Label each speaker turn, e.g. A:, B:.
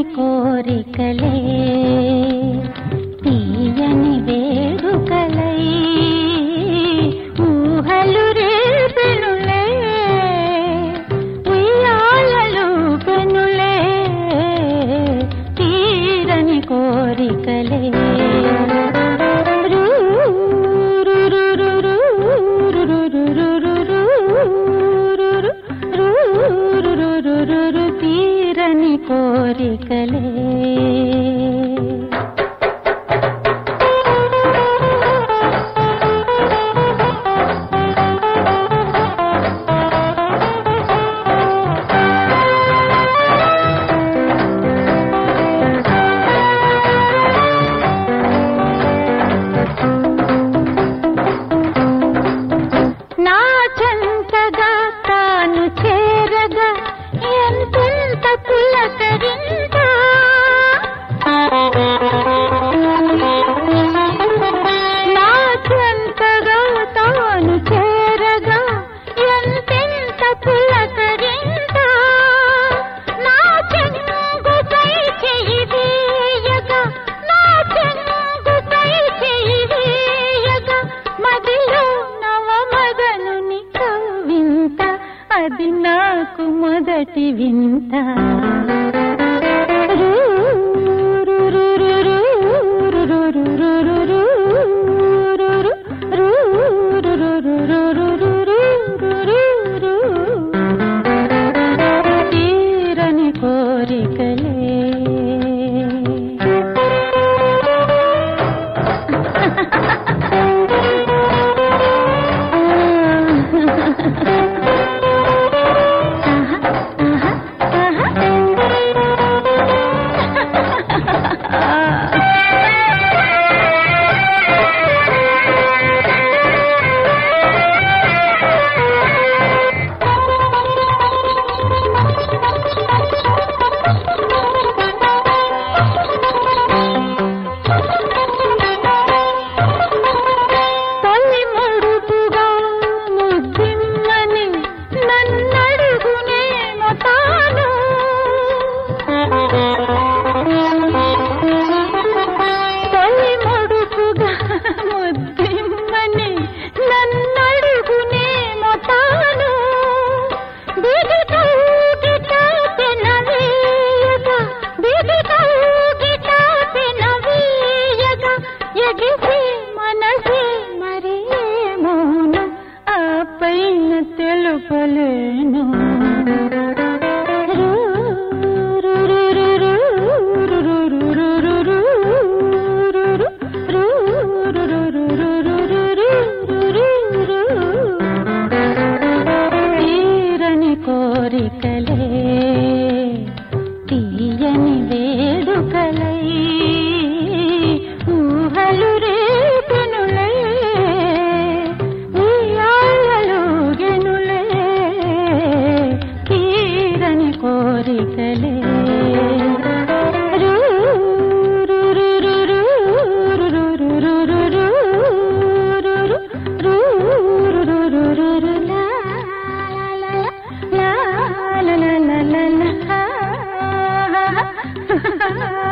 A: కోరికలే తీయని వేడుకలై ఊహలు రేపెనులే ఉయ్యాలలు పెనులే తీరని కోరికలే తీరని కోరికలే నా చెంతగా తాను చేరగా ఎంతెంత పులకరింత నా చెంతగా తాను చేరగా ఎంతెంత పులకరింత నా చెంగుపై చెయ్యి వేయగా నా చెంగుపై చెయ్యి వేయగా మదిలో నవమదనుని కవింత అది నాకు మొదటి వింత తీరని కోరికలే తొలి ముడుపుగా ముద్దిమ్మని నన్నడుగునేమో తాను తొలి ముడుపుగా ముద్దిమ్మని నన్నడుగునేమో తాను బిడితూగిట పెనవేయగా బిడితూగిట పెనవేయగా ఎగిసి మనసే మరేమోను ఆ పైన తెలుపలేను తీరని కోరికలే తీయని వేడుకలై ఊహలు రేపునులే ఉయ్యాలలు గెనులే తీరని కోరికలే la la la la la